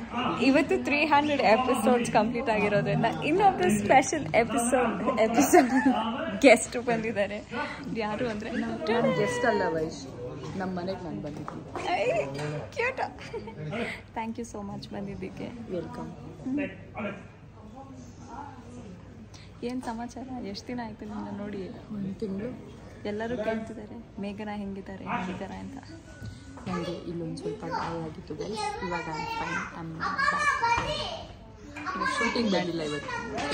ಇವತ್ತು three hundred episodes complete ಆಗಿರೋದ್ರಿಂದ ಇನ್ನೊಬ್ರು ಸ್ಪೆಷಲ್ ಎಪಿಸೋಡ್ ಎಪಿಸೋಡ್ ಗೆಸ್ಟ್ ಬಂದಿದ್ದಾರೆ ಯಾರು ಅಂದರೆ ಗೆಸ್ಟ್ ಅಲ್ಲ ವೈಶ್ ನಮ್ಮ ಮನೆಗೆ ನಾನು ಬಂದಿದ್ದೀನಿ cute thank you so much ಬಂದಿದ್ದಕ್ಕೆ ವೆಲ್ಕಮ್ ಏನು ಸಮಾಚಾರ ಎಷ್ಟು ದಿನ ಆಯಿತು ನಿನ್ನ ನೋಡಿ ಒಂದು ತಿಂಗಳು ಎಲ್ಲರೂ ಕೇಳ್ತಿದ್ದಾರೆ ಮೇಘನ ಹೆಂಗಿದ್ದಾರೆ ಹೆಂಗಿದ್ದಾರೆ ಅಂತ ನನಗೆ ಇಲ್ಲೊಂದು ಸ್ವಲ್ಪ ಗಾಯ ಆಗಿತ್ತು ಗೈಸ್ ಇವಾಗ ಫೈನ್ ಶೂಟಿಂಗ್ ಮಾಡಿಲ್ಲ ಇವತ್ತು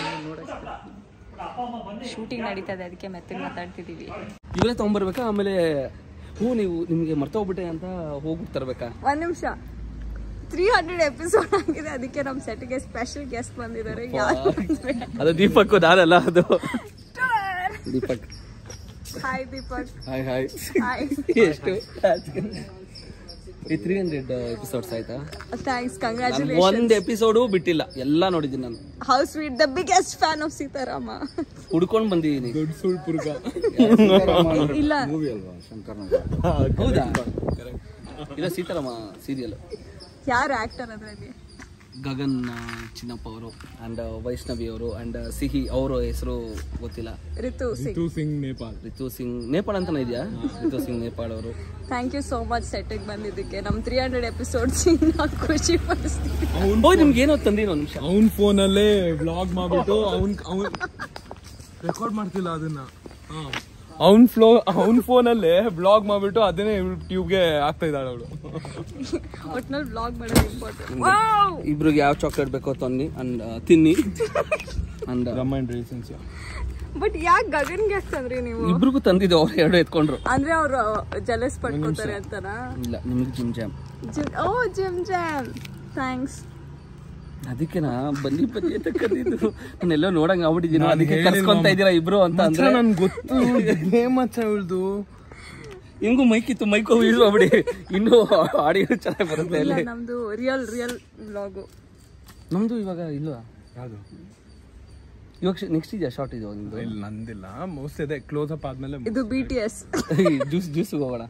ನೋಡೋಕ್ಕೆ ಶೂಟಿಂಗ್ ನಡೀತಾ ಇದೆ ಅದಕ್ಕೆ ಮೆತ್ತಗೆ ಮಾತಾಡ್ತಿದ್ದೀವಿ ಇವರೇ ತೊಗೊಂಬರ್ಬೇಕಾ ಆಮೇಲೆ ಹ್ಞೂ ನೀವು ನಿಮಗೆ ಮರ್ತೋಗ್ಬಿಟ್ಟೆ ಅಂತ ಹೋಗಿ ತರಬೇಕಾ ಒಂದು ನಿಮಿಷ ತ್ರೀ ಹಂಡ್ರೆಡ್ ಎಪಿಸೋಡ್ ಆಗಿದೆ ಅದಕ್ಕೆ ನಮ್ಮ ಸೆಟ್ಗೆ ಸ್ಪೆಷಲ್ ಗೆಸ್ಟ್ ಬಂದಿದ್ದಾರೆ ಯಾರು ಅದು ದೀಪಕ್ ನಾನಲ್ಲ ಅದು Deepak hi Deepak hi hi hi ಎಷ್ಟು ಈ ತ್ರೀ ಹಂಡ್ರೆಡ್ ಎಪಿಸೋಡ್ಸ್ ಆಯ್ತಾ ಥ್ಯಾಂಕ್ಸ್ ನಾನು ಕಂಗ್ರ್ಯಾಚುಲೇಷನ್ ಒಂದ್ ಎಪಿಸೋಡು ಬಿಟ್ಟಿಲ್ಲ ಎಲ್ಲ ನೋಡಿದ್ದೀನಿ ನಾನು how sweet the biggest fan of Seetharama ಹುಡ್ಕೊಂಡ್ ಬಂದಿದ್ದೀನಿ ಇಲ್ಲ ಹೌದಾ ಇಲ್ಲ ಸೀತಾರಾಮ ಸೀರಿಯಲ್ ಯಾರು ಆಕ್ಟರ್ ಅದರಲ್ಲಿ ಗಗನ್ ಆ, ಚಿನ್ನಪ್ಪ ಅವರು ಅಂಡ್ ವೈಷ್ಣವಿ ಅವರು ಅಂಡ್ ಸಿಹಿ ಅವರ ಹೆಸರು ಗೊತ್ತಿಲ್ಲ ರಿತು ಸಿಂಗ್ ರಿತು ಸಿಂಗ್ ನೇಪಾಳ ಅಂತಾನೆ ಇದೆಯಾ ರಿತು ಸಿಂಗ್ ನೇಪಾಳ್ ಅವರು ಥ್ಯಾಂಕ್ ಯು ಸೋ ಮಚ್ ಸೆಟ್ಟಿಗೆ ಬಂದಿದ್ದಕ್ಕೆ ನಮ್ಮ ತ್ರೀ ಹಂಡ್ರೆಡ್ ಎಪಿಸೋಡ್ಸ್ ನಾವು ಖುಷಿ ಪಡಿಸ್ತೀವಿ ಓ ನಿಮ್ಗೆ ಏನೋ ತಂದಿ ಒಂದು ನಿಮಿಷ ಅವನ್ ಫೋನಲ್ಲೇ ವ್ಲಾಗ್ ಮಾಡ್ಬಿಟ್ಟು ಅವನ್ ಅವನ್ ರೆಕಾರ್ಡ್ ಮಾಡ್ತಿಲ್ಲ ಅದನ್ನ ಅವನ್ ಫ್ಲೋ ಅವನ್ ಫೋನಲ್ಲೇ ಬ್ಲಾಗ್ ಮಾಡ್ಬಿಟ್ಟು ಅದನ್ನೇ ಟ್ಯೂಬ್ಗೆ ಆಗ್ತಾ ಇದ್ದಾಳೆ ಅವಳು ಒಟ್ನಲ್ಲಿ ಬ್ಲಾಗ್ ಮಾಡೋದು ಇಂಪಾರ್ಟೆಂಟ್ ಇಬ್ರಿಗೆ ಯಾವ ಚಾಕ್ಲೇಟ್ ಬೇಕೋ ತನ್ನಿ ಅಂಡ್ ತಿನ್ನಿ ಅಂಡ್ ರಮಣ್ ರೇಸನ್ಸ್ ಬಟ್ ಯಾಕೆ ಗಗನ್ಗೆ ತಂದ್ರಿ ನೀವು ಇಬ್ರಿಗೂ ತಂದಿದ್ದು ಅವ್ರು ಎರಡು ಎತ್ಕೊಂಡ್ರು ಅಂದ್ರೆ ಅವ್ರು ಜಲಸ್ ಪಡ್ಕೋತಾರೆ ಅಂತನಾ ಇಲ್ಲ ನಿಮಗೆ ಜಿಮ್ ಜಾಮ್ ಜಿಮ್ ಓ ಜಿಮ್ ಜಾಮ್ ಥ್ಯಾಂಕ್ಸ್ ಅದಕ್ಕೆ ನಾ ಬನ್ನಿ ಬನ್ನಿ ಅಂತ ಕರೀದು ನಾನೆಲ್ಲೋ ನೋಡಂಗ್ ಆಗ್ಬಿಟ್ಟಿದ್ದೀನಿ ಅದಕ್ಕೆ ಕರ್ಸ್ಕೊಂತ ಇದ್ದೀರಾ ಇಬ್ರು ಅಂತ ಅಂದ್ರೆ ನನ್ಗೆ ಗೊತ್ತು ಇದೇ ಮಚ್ಚ ಇವಳ್ದು ಹಿಂಗೂ ಮೈಕಿತ್ತು ಮೈಕೋ ಇಳಿದು ಬಿಡಿ ಇನ್ನೂ ಆಡಿಯೋ ಚೆನ್ನಾಗಿ ಬರುತ್ತೆ ಇಲ್ಲ ಅಲ್ಲಿ ನಮ್ದು ರಿಯಲ್ ರಿಯಲ್ ಬ್ಲಾಗು ನಮ್ದು ಇವಾಗ ಇಲ್ವಾ ಯಾವುದು ಇವಾಗ ನೆಕ್ಸ್ಟ್ ಇದೆಯಾ ಶಾರ್ಟ್ ಇದೆಯಾ ನಿಮ್ದು ಇಲ್ಲ ನಂದಿಲ್ಲ ಮೋಸ್ಟ್ ಇದೆ ಕ್ಲೋಸ್ ಅಪ್ ಆದ್ಮೇಲೆ ಇದು B T S juice juice ಹೋಗೋಣ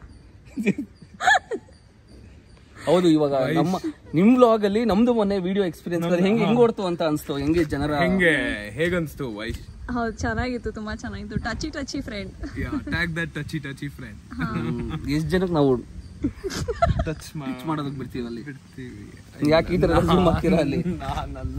ಹೌದು ಇವಾಗ ನಮ್ಮ ನಿಮ್ ಬ್ಲಾಗ್ ಅಲ್ಲಿ ನಮ್ದು ಮೊನ್ನೆ ವಿಡಿಯೋ ಎಕ್ಸ್ಪೀರಿಯನ್ಸ್ ಹೆಂಗ್ ಹೆಂಗ್ ಓಡ್ತು ಅಂತ ಅನ್ಸ್ತು ಹೆಂಗೆ ಜನರ ಹೆಂಗೆ ಹೇಗನ್ಸ್ತು ವೈಶ್ ಹೌದು ಚೆನ್ನಾಗಿತ್ತು ತುಂಬಾ ಚೆನ್ನಾಗಿತ್ತು touchy touchy friend tag that touchy touchy friend ಎಷ್ಟ್ ಜನಕ್ಕೆ ನಾವು ಟಚ್ ಟಚ್ ಮಾಡೋದಕ್ಕೆ ಬಿಡ್ತೀವಿ ಅಲ್ಲಿ ಮಾಡ್ತೀವಿ ಯಾಕೆ ಈ ತರ zoom ಹಾಕ್ತೀರಾ ಅಲ್ಲಿ ನಾನಲ್ಲ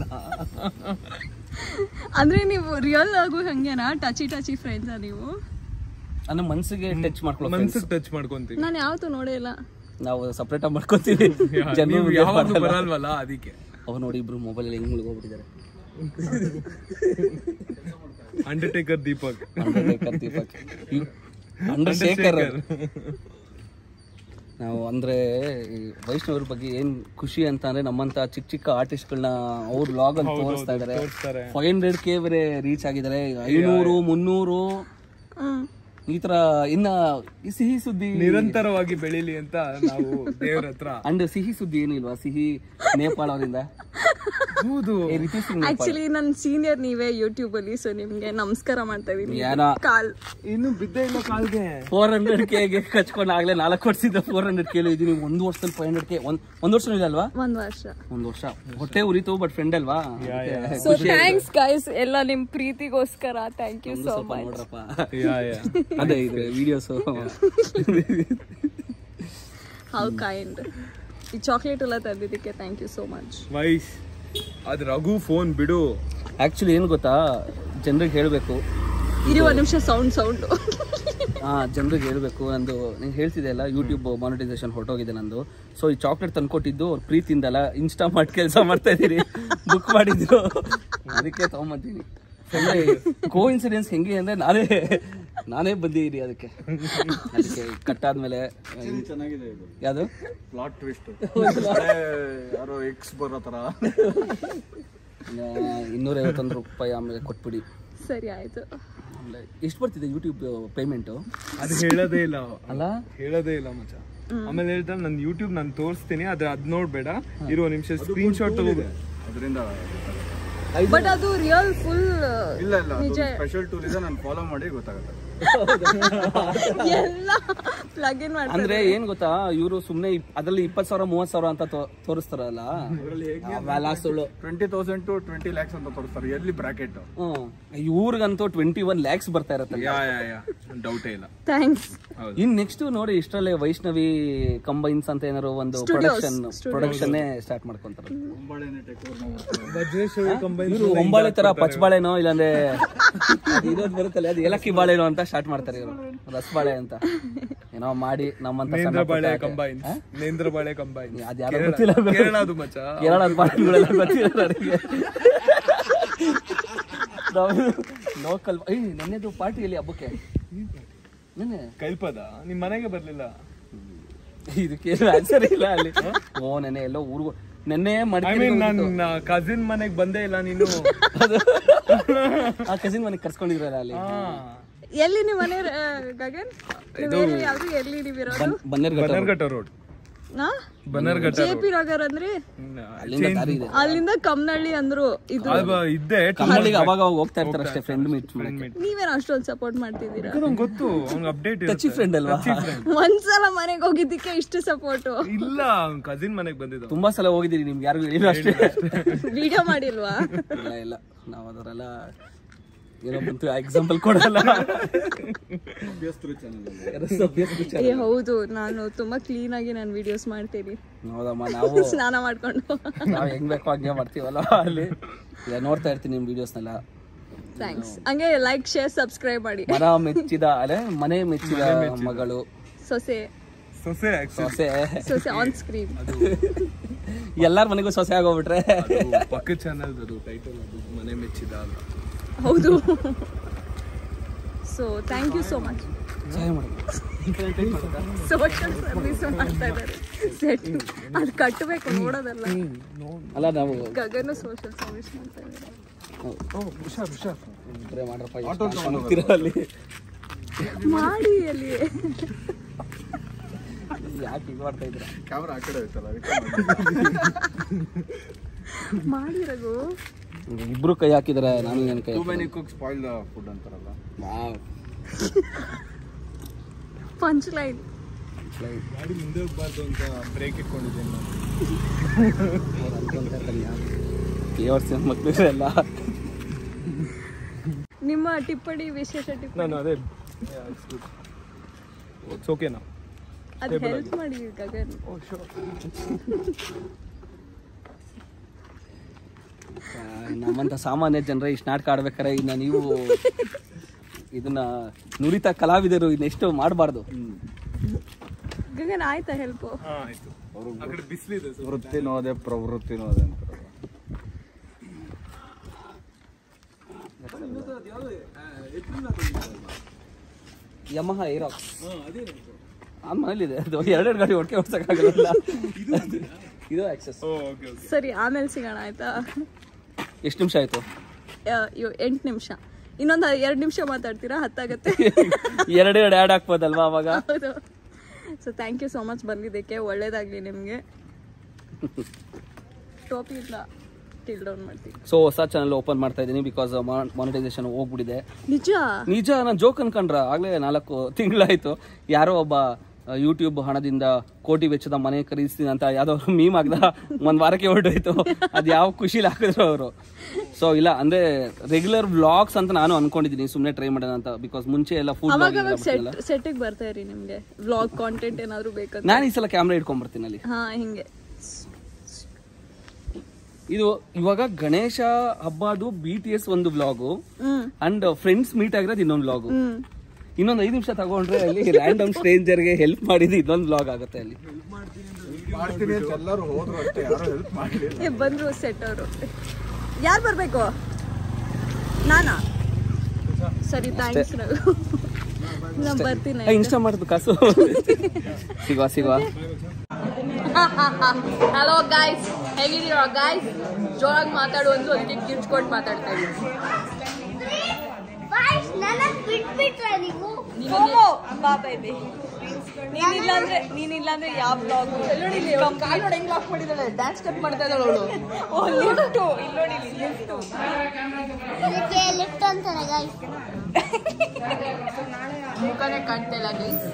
ಅಂದ್ರೆ ನೀವು ರಿಯಲ್ ಆಗು ಹಂಗೇನಾ ಟಚಿ ಟಚಿ ಫ್ರೆಂಡ್ಸ್ ನೀವು ಅಂದ್ರೆ ಮನ್ಸಿಗೆ ಟಚ್ ಮಾಡ್ಕೊಳ್ಳೋ ಮನ್ಸಿಗೆ ಟಚ್ ಮಾಡ್ಕೊಂತೀವಿ ನಾನು ಯಾವತ್ತೂ ನೋಡೇ ಇಲ್ಲ ನಾವು ಸಪ್ರೇಟ್ ಆಗಿ ಮಾಡ್ಕೊತೀವಿ ನೀವು ಜನರು ಯಾವಾಗ್ಲೂ ಬರಲ್ವಲ್ಲ ಅದಕ್ಕೆ ಅವ್ರು ನೋಡಿ ಇಬ್ರು ಮೊಬೈಲ್ ಹೆಂಗ್ ಮುಳುಗೋಗ್ಬಿಟ್ಟಿದ್ದಾರೆ Undertaker Deepak Undertaker Deepak Undertaker ನಾವು ಅಂದ್ರೆ ಈ ವೈಷ್ಣವ್ರ ಬಗ್ಗೆ ಏನ್ ಖುಷಿ ಅಂತ ಅಂದ್ರೆ ನಮ್ಮಂತ ಚಿಕ್ಕ ಚಿಕ್ಕ ಆರ್ಟಿಸ್ಟ್ಗಳನ್ನ ಅವ್ರ ಬ್ಲಾಗ್ ಅಲ್ಲಿ ತೋರಿಸ್ತಾ ಇದಾರೆ ತೋರಿಸ್ತಾರೆ ಫೈವ್ ಹಂಡ್ರೆಡ್ ಕೆ ಬೇರೆ ರೀಚ್ ಆಗಿದ್ದಾರೆ ಐನೂರು ಮುನ್ನೂರು ಹ್ಮ್ ಈ ತರ ಇನ್ನ ಈ ಸಿಹಿ ಸುದ್ದಿ ನಿರಂತರವಾಗಿ ಬೆಳೀಲಿ ಅಂತ ನಾವು ದೇವ್ರ ಹತ್ರ ಅಂಡ್ ಸಿಹಿ ಸುದ್ದಿ ಏನು ಇಲ್ವಾ ಸಿಹಿ ನೇಪಾಳ ಅವರಿಂದ ಹೌದು ಏ, ರಿತು ಸಿಂಗ್ ನೇಪಾಳ ಆಕ್ಚುಲಿ ನನ್ನ ಸೀನಿಯರ್ ನೀವೇ ಯೂಟ್ಯೂಬ್ ಅಲ್ಲಿ ಸೊ ನಿಮ್ಗೆ ನಮಸ್ಕಾರ ಮಾಡ್ತಾ ಇದೀನಿ ಏನೋ ಕಾಲ್ ಇನ್ನು ಬಿದ್ದೇ ಇಲ್ಲ ಕಾಲ್ಗೆ ಫೋರ್ ಹಂಡ್ರೆಡ್ ಕೆಗೆ ಕಚ್ಕೊಂಡು ಆಗ್ಲೇ ನಾಲ್ಕು ವರ್ಷದಿಂದ ಫೋರ್ ಹಂಡ್ರೆಡ್ ಕೆ ಇದೀನಿ ಒಂದು ವರ್ಷದಲ್ಲಿ ಫೈವ್ ಹಂಡ್ರೆಡ್ ಕೆ ಒಂದ್ ಒಂದ್ ವರ್ಷ ಇಲ್ಲ ಅಲ್ವಾ ಒಂದ್ ವರ್ಷ ಒಂದ್ ವರ್ಷ ಹೊಟ್ಟೆ ಉರಿತು ಬಟ್ ಫ್ರೆಂಡ್ ಅಲ್ವಾ ಅದಕ್ಕೆ ಸೊ ಥ್ಯಾಂಕ್ಸ್ ಗೈಸ್ ಎಲ್ಲ ನಿಮ್ ಪ್ರೀತಿಗೋಸ್ಕರ ಥ್ಯಾಂಕ್ ಯು ಒಂದು ಸೋ ಸ್ವಲ್ಪ ಮಚ್ ನೋಡ್ರಪ್ಪ ಯಾ ಯಾ ಅದೇ ಇದು ವಿಡಿಯೋಸ್ ಹೌ ಕೈಂಡ್ ಈ ಚಾಕ್ಲೇಟ್ ಎಲ್ಲ ತಂದಿದ್ದಕ್ಕೆ ಥ್ಯಾಂಕ್ ಯು ಸೋ ಮಚ್ ವೈಸ್ ಅದ್ ರಘು ಫೋನ್ ಬಿಡು ಆಕ್ಚುಲಿ ಏನು ಗೊತ್ತಾ ಜನರಿಗೆ ಹೇಳಬೇಕು ಇರಿ ಒಂದ್ ನಿಮಿಷ ಸೌಂಡ್ ಸೌಂಡ್ ಹಾ ಜನರಿಗೆ ಹೇಳಬೇಕು ನಂದು ನೀನು ಹೇಳ್ತಿದ್ದೆ ಅಲ್ಲ ಯೂಟ್ಯೂಬ್ ಮಾನಿಟೈಸೇಷನ್ ಹೊರಟೋಗಿದೆ ನಂದು ಸೊ ಈ ಚಾಕ್ಲೇಟ್ ತಂದ್ಕೊಟ್ಟಿದ್ದು ಅವ್ರ ಪ್ರೀತಿಯಿಂದಲ್ಲ ಇನ್ಸ್ಟಾ ಮಾಡಿ ಕೆಲಸ ಮಾಡ್ತಾ ಇದ್ದೀರಿ ಬುಕ್ ಮಾಡಿದ್ದು ಅದಕ್ಕೆ ತಗೊಂಬಂತೀನಿ ಕೋ ಇನ್ಸಿಡೆನ್ಸ್ ಹೆಂಗೆ ಅಂದ್ರೆ ನಾನೇ ನಾನೇ ಬಂದಿದ್ದೀನಿ ಅದಕ್ಕೆ ಅದಕ್ಕೆ ಕಟ್ ಆದ್ಮೇಲೆ ಚೆನ್ನಾಗಿದೆ ಇದು ಯಾವುದು ಪ್ಲಾಟ್ ಟ್ವಿಸ್ಟ್ ಯಾರೋ ಎಕ್ಸ್ ಬರೋ ತರ ಇನ್ನೂರ ಐವತ್ತೊಂದು ರೂಪಾಯಿ ಆಮೇಲೆ ಕೊಟ್ಬಿಡಿ ಸರಿ ಆಯ್ತು ಆಮೇಲೆ ಎಷ್ಟು ಬರ್ತಿದೆ ಯೂಟ್ಯೂಬ್ ಪೇಮೆಂಟು ಅದು ಹೇಳೋದೇ ಇಲ್ಲ ಅವ. ಅಲ್ಲ ಹೇಳೋದೇ ಇಲ್ಲ ಮಚ್ಚ ಆಮೇಲೆ ಹೇಳ್ತಾನೆ ನನ್ನ ಯೂಟ್ಯೂಬ್ ನಾನು ತೋರಿಸ್ತೀನಿ ಅದ್ರ ಅದ್ ನೋಡ್ಬೇಡ ಇರೋ ನಿಮಿಷ ಸ್ಕ್ರೀನ್ ಶಾಟ್ ತಗೋಬೇಕು ಅದರಿಂದ ಬಟ್ ಅದು ರಿಯಲ್ ಫುಲ್ ಇಲ್ಲ ಇಲ್ಲ ಸ್ಪೆಷಲ್ ಟೂಲ್ ಇದೆ ನಾನು ಫಾಲೋ ಮಾಡಿ ಗೊತ್ತಾಗುತ್ತೆ ಎಲ್ಲ ಪ್ಲಗ್ ಇನ್ ಮಾಡ್ತಾರೆ ಅಂದ್ರೆ ಏನ್ ಗೊತ್ತಾ ಇವರು ಸುಮ್ನೆ ಇಪ್- ಅದ್ರಲ್ಲಿ ಇಪ್ಪತ್ ಸಾವಿರ ಮೂವತ್ ಸಾವಿರ ಅಂತ ತೋ- ತೋರಿಸ್ತಾರಲ್ಲ ಅವೆಲ್ಲ ಸುಳ್ಳು twenty thousand to twenty lakhs ಅಂತ ತೋರಿಸ್ತಾರೆ ಎಲ್ಲಿ ಬ್ರಾಕೆಟ್ ಹ್ಮ್ ಇವ್ರಿಗಂತೂ ಟ್ವೆಂಟಿ ಒನ್ ಲ್ಯಾಕ್ಸ್ ಬರ್ತಾ ಇರತ್ತೆ ಯಾ ಯಾ ಯಾ ಡೌಟೇ ಇಲ್ಲ ಥ್ಯಾಂಕ್ಸ್ ಇನ್ ನೆಕ್ಸ್ಟ್ ನೋಡಿ ಇಷ್ಟರಲ್ಲೇ ವೈಷ್ಣವಿ ಕಂಬೈನ್ಸ್ ಅಂತ ಏನಾರು ಒಂದು ಪ್ರೊಡಕ್ಷನ್ ಪ್ರೊಡಕ್ಷನ್ ಸ್ಟಾರ್ಟ್ ಮಾಡ್ಕೊಂತಾರೆ ವಜ್ರೇಶ್ವರಿ ಕಂಬೈನ್ ಇವರು ಒಂಬಾಳೆ ತರ ಪಚ್ಚಬಾಳೆನೋ ಇಲ್ಲಾಂದ್ರೆ ಅದು ಇರೋದ್ ಬರುತ್ತಲ್ಲ ಅದು ಏಲಕ್ಕಿ ಬಾಳೆನೋ ಅಂತ ಸ್ಟಾರ್ಟ್ ಮಾಡ್ತಾರೆ ಇವರು ರಸಬಾಳೆ ಅಂತ ಏನೋ ಮಾಡಿ ನಮ್ಮಂತ ಸಣ್ಣ ನೇಂದ್ರ ಬಾಳೆ ಪುಟ್ಟ ಕಂಬೈನ್ ನೇಂದ್ರ ಬಾಳೆ ಕಂಬೈನ್ ಅದ್ಯಾರೋ ಗೊತ್ತಿಲ್ಲ ಕೇರಳ ಅದು ಮಚ್ಚ ಕೇರಳ ಬಾಳೆಗಳೆಲ್ಲ ಗೊತ್ತಿಲ್ಲ ನನಗೆ ಲೋಕಲ್ ಏಯ್ ನನ್ನೆದು ಪಾರ್ಟಿಯಲ್ಲಿ ಹಬ್ಬಕ್ಕೆ ನೆನ್ನೆ ಕೈಲ್ಪದ ನಿಮ್ ಮನೆಗೆ ಬರ್ಲಿಲ್ಲ ಇದಕ್ಕೆ ಆನ್ಸರ್ ಇಲ್ಲ ಅಲ್ಲಿ ಓ ನೆನ್ನೆ ಎಲ್ಲೋ ಊರ್ಗು ನೆನ್ನೆ ಐ ಮಡಿಕೇರಿ ಮೀನ್ ನನ್ನ ಕಸಿನ್ ಮನೆಗ್ ಬಂದೇ ಇಲ್ಲ ನೀನು ಆ ಕಸಿನ್ ಮನೆಗೆ ಕರ್ಸ್ಕೊಂಡಿದ್ರಲ್ಲ ಅಲ್ಲಿ ಎಲ್ಲಿ ನಿಮ್ಮ ಮನೆ ಆ, ಗಗನ್ ನೀವ್ ಯಾವ್ದು ಎಲ್ಲಿ ನೀವಿರೋದು ಬನ್ನೇರ್ಘಟ್ಟ ಬನ್ನರ್ಘಟ್ಟ ರೋಡ್ ನಾ ಬನ್ನರ್ಘಟ್ಟ ಜೆ ಪಿ ನಗರ್ ಅಂದ್ರೆ ಅಲ್ಲಿಂದ ದಾರಿ ಇದೆ ಅಲ್ಲಿಂದ ಕಮ್ನಳ್ಳಿ ಅಂದ್ರು ಇದು ಅದು ಇದ್ದೆ ಕನ್ನಡಿಗೆ ಅವಾಗ ಅವಾಗ ಹೋಗ್ತಾ ಇರ್ತಾರೆ ಅಷ್ಟೇ ಫ್ರೆಂಡ್ ಮೀಟ್ ಮಾಡಕ್ಕೆ ನೀವೇನ್ ಅಷ್ಟೊಂದು ಸಪೋರ್ಟ್ ಮಾಡ್ತಿದ್ದೀರಾ ನಂಗೆ ಗೊತ್ತು ಅವ್ನಿಗೆ ಅಪ್ಡೇಟ್ ಟಚಿ ಫ್ರೆಂಡ್ ಅಲ್ವಾ ಒಂದ್ಸಲ ಮನೆಗೆ ಹೋಗಿದ್ದಕ್ಕೆ ಇಷ್ಟು ಸಪೋರ್ಟು ಇಲ್ಲ ಅವ್ನ್ ಕಸಿನ್ ಮನೆಗ್ ಬಂದಿದ್ದ ತುಂಬಾ ಸಲ ಹೋಗಿದ್ದೀರಿ ನಿಮ್ಗೆ ಯಾರಿಗೂ ಹೇಳಿಲ್ಲ ಅಷ್ಟೇ ವಿಡಿಯೋ ಮಾಡಿಲ್ವಾ ಇಲ್ಲ ಇಲ್ಲ ನಾವು ಅದರೆಲ್ಲ ಏನೋ ಬಂತು ಎಕ್ಸಾಂಪಲ್ ಕೊಡಲ್ಲ ಏ ಹೌದು ನಾನು ತುಂಬಾ ಕ್ಲೀನ್ ಆಗಿ ನಾನು ವಿಡಿಯೋಸ್ ಮಾಡ್ತೀನಿ ಹೌದಮ್ಮ ನಾವು ಸ್ನಾನ ಮಾಡ್ಕೊಂಡು ನಾವು ಹೆಂಗ್ ಬೇಕೋ ಹಂಗೆ ಮಾಡ್ತೀವಲ್ಲ ಅಲ್ಲಿ ಈಗ ನೋಡ್ತಾ ಇರ್ತೀನಿ ನಿಮ್ ವಿಡಿಯೋಸ್ನೆಲ್ಲ ಥ್ಯಾಂಕ್ಸ್ ಹಂಗೆ ಲೈಕ್ ಶೇರ್ ಸಬ್ಸ್ಕ್ರೈಬ್ ಮಾಡಿ ಮನ ಮೆಚ್ಚಿದ ಅಲೆ ಮನೆ ಮೆಚ್ಚಿದ ಮಗಳು ಸೊಸೆ ಸೊಸೆ actually. ಸೊಸೆ ಸೊಸೆ ಆನ್ ಸ್ಕ್ರೀನ್ ಎಲ್ಲಾರ ಮನೆಗೂ ಸೊಸೆ ಆಗೋಗ್ಬಿಟ್ರೆ ಅದು ಪಕ್ಕದ ಚಾನಲ್ ಅದು ಟೈಟಲ್ ಅದು ಮನೆ ಮೆಚ್ಚಿದ ಅಂತ ಹೌದು so thank you so much ಸಹಾಯ ಮಾಡೋದು ಸೋಷಿಯಲ್ ಸರ್ವಿಸ್ ಮಾಡ್ತಾ ಇದ್ದಾರೆ ಸೆಟ್ ಅದು ಕಟ್ಟಬೇಕು ನೋಡೋದಲ್ಲ ಅಲ್ಲ ನಾವು ಗಗನ ಸೋಷಿಯಲ್ ಸರ್ವಿಸ್ ಮಾಡ್ತಾ ಇದ್ದಾರೆ ಹುಷಾರ್ ಹುಷಾರ್ ಇಬ್ರೇ ಮಾಡ್ರಪ್ಪ ಎಷ್ಟು ಹಾಕ್ಕೊಂಡು ಹೋಗ್ತೀರ ಅಲ್ಲಿ ಮಾಡಿ ಅಲ್ಲಿ ಯಾಕೆ ಇದು ಮಾಡ್ತಾ ಇದ್ರ ಕ್ಯಾಮ್ರಾ ಆ ಕಡೆ ಐತಲ್ಲ ಮಾಡಿ ರಘು ಇಬ್ರು ಕೈ ಹಾಕಿದಾರೆ ನಾನು ಏನ್ ಕೈ too many cook spoil the food ಅಂತಾರಲ್ಲ ವಾವ್. ಪಂಚ್ ಲೈನ್ ಗಾಡಿ ಮುಂದೆ ಹೋಗ್ಬಾರ್ದು ಅಂತ ಬ್ರೇಕ್ ಇಟ್ಕೊಂಡಿದ್ದೇನೆ ನಾನು ಅವ್ರು ಅನ್ಕೊಂತಾರೆ ಯಾರು ದೇವರ್ಸಿನ ಮಕ್ಳು ಎಲ್ಲ ನಿಮ್ಮ ಟಿಪ್ಪಣಿ ವಿಶೇಷ ಟಿಪ್ಪಣಿ ನಾನು ಅದೇ ಇಟ್ಸ್ ಓಕೆನಾ ಅದು ಹೆಲ್ಪ್ ಮಾಡಿ ಗಗನ್ ಆ, ನಮ್ಮಂತ ಸಾಮಾನ್ಯ ಜನರ ಇಷ್ಟು ನಾಟಕ ಆಡ್ಬೇಕಾರೆ ಇನ್ನ ನೀವು ಇದನ್ನ ನುರಿತ ಕಲಾವಿದರು ಇನ್ನೆಷ್ಟು ಮಾಡಬಾರ್ದು ಗಗನ್ ಆಯ್ತಾ ಹೆಲ್ಪ್ ಹಾ ಆಯ್ತು ಆ ಕಡೆ ಬಿಸಿಲಿದೆ ವೃತ್ತಿ ನೋದೆ ಪ್ರವೃತ್ತಿ ನೋದೆ ಅಂತಾರಲ್ಲ ಯಮಹ ಏರಾಕ್ಸ್ ಆ ಮನೇಲಿದೆ ಅದು ಎರಡೆರಡು ಗಾಡಿ ಒಟ್ಟಿಗೆ ಓಡ್ಸಕ್ಕಾಗಲ್ಲ ಇದು ಆಕ್ಸೆಸ್ ಓಕೆ ಓಕೆ ಸರಿ ಆಮೇಲೆ ಸಿಗೋಣ ಆಯ್ತಾ ಎಷ್ಟು ನಿಮಿಷ ಆಯ್ತು ಎಂಟು ನಿಮಿಷ ಇನ್ನೊಂದು ಎರಡು ನಿಮಿಷ ಮಾತಾಡ್ತೀರಾ ಹತ್ತಾಗತ್ತೆ ಎರಡು ಎರಡು ಆ್ಯಡ್ ಹಾಕ್ಬೋದಲ್ವಾ ಅವಾಗ ಹೌದು so thank you so much ಬಂದಿದ್ದಕ್ಕೆ ಒಳ್ಳೇದಾಗಲಿ ನಿಮಗೆ ಟೋಪಿಯಿಂದ ಟಿಲ್ ಡೌನ್ ಮಾಡ್ತೀನಿ ಸೊ ಹೊಸ ಚಾನಲ್ ಓಪನ್ ಮಾಡ್ತಾ ಇದ್ದೀನಿ ಬಿಕಾಸ್ ಮಾನಿಟೈಸೇಷನ್ ಹೋಗ್ಬಿಟ್ಟಿದೆ ನಿಜ ನಿಜ ನಾನು ಜೋಕ್ ಅನ್ಕೊಂಡ್ರ ಆಗ್ಲೇ ನಾಲ್ಕು ತಿಂಗಳಾಯ್ತು ಯಾರೋ ಒಬ್ಬ ಯೂಟ್ಯೂಬ್ ಹಣದಿಂದ ಕೋಟಿ ವೆಚ್ಚದ ಮನೆ ಖರೀದಿಸ್ತೀನಿ ಅಂತ ಯಾವ್ದೋ ಮೀಮ್ ಆಗ್ದ ಒಂದ್ ವಾರಕ್ಕೆ ಹೊರಟೋಯ್ತು ಅದ್ ಯಾವ ಖುಷಿಲಿ ಹಾಕಿದ್ರು ಅವರು ಸೊ ಇಲ್ಲ ಅಂದ್ರೆ ರೆಗ್ಯುಲರ್ ವ್ಲಾಗ್ಸ್ ಅಂತ ನಾನು ಅನ್ಕೊಂಡಿದ್ದೀನಿ ಸುಮ್ನೆ ಟ್ರೈ ಮಾಡೋಣ ಅಂತ ಬಿಕಾಸ್ ಮುಂಚೆ ಎಲ್ಲ ಫುಡ್ ಅವಾಗ ಅವಾಗ ಸೆಟ್ ಸೆಟ್ಟಿಗೆ ಬರ್ತಾ ಇರಿ ನಿಮಗೆ ವ್ಲಾಗ್ ಕಾಂಟೆಂಟ್ ಏನಾದ್ರು ಬೇಕಂತ ನಾನು ಈ ಸಲ ಕ್ಯಾಮ್ರಾ ಇಟ್ಕೊಂಡ್ಬರ್ತೀನಿ ಅಲ್ಲಿ ಹಾ ಹಿಂಗೆ ಇದು ಇವಾಗ ಗಣೇಶ ಹಬ್ಬದು ಬಿ ಟಿ ಎಸ್ ಒಂದು vlog hmm and friends meet ಆಗಿರೋದು ಇನ್ನೊಂದು ವ್ಲಾಗು ಹ್ಮ್ ಇನ್ನೊಂದು ಐದು ನಿಮಿಷ ತಗೊಂಡ್ರೆ ಅಲ್ಲಿ ರ್ಯಾಂಡಮ್ ಸ್ಟ್ರೇಂಜರ್ಗೆ ಹೆಲ್ಪ್ ಮಾಡಿದ್ದು ಇನ್ನೊಂದು ವ್ಲಾಗ್ ಆಗುತ್ತೆ ಅಲ್ಲಿ ಮಾಡ್ತೀನಿ ಅಂತ ಎಲ್ಲರೂ ಹೋದ್ರು ಅಷ್ಟೇ ಯಾರು ಹೆಲ್ಪ್ ಮಾಡಲಿಲ್ಲ ಏ ಬಂದ್ರು ಸೆಟ್ ಅವರು ಯಾರು ಬರ್ಬೇಕು ನಾನಾ ಸರಿ ಥ್ಯಾಂಕ್ಸ್ ರಘು ನಾನು ಬರ್ತೀನಿ ಇನ್ಸ್ಟಾ ಮಾಡೋದು ಕಾಸು ಸಿಗುವ ಸಿಗುವ ಹಲೋ ಗಾಯ್ಸ್ ಹೇಗಿದ್ದೀರಾ ಗಾಯ್ಸ್ ಜೋರಾಗಿ ಮಾತಾಡು ಅಂದ್ರು ಅದಕ್ಕೆ ಕಿರ್ಚ್ಕೊಂಡು ಮಾತಾಡ್ತಾ ಇದ್ದೀನಿ ನನ್ನ ಬಿಟ್ಬಿಟ್ರ ನೀವು ಬಾ ಬೇಬಿ ನೀನಿಲ್ಲ ಅಂದ್ರೆ ನೀನಿಲ್ಲ ಅಂದ್ರೆ ಯಾವ ಬ್ಲಾಗ್ ಹೆಂಗ್ ಲಾಕ್ ಮಾಡಿದಾಳೆ ಡ್ಯಾನ್ಸ್ ಸ್ಟೆಪ್ ಮಾಡ್ತಾ ಇದ್ದಾಳೆ ಅವಳು ಲಿಫ್ಟು ಇಲ್ಲಿ ನೋಡಿ ಲಿಫ್ಟು ಇದಕ್ಕೆ ಲಿಫ್ಟ್ ಅಂತಾರೆ ಗೈಸ್ ಮುಖನೇ ಕಾಣ್ತಿಲ್ಲ ಗೈಸ್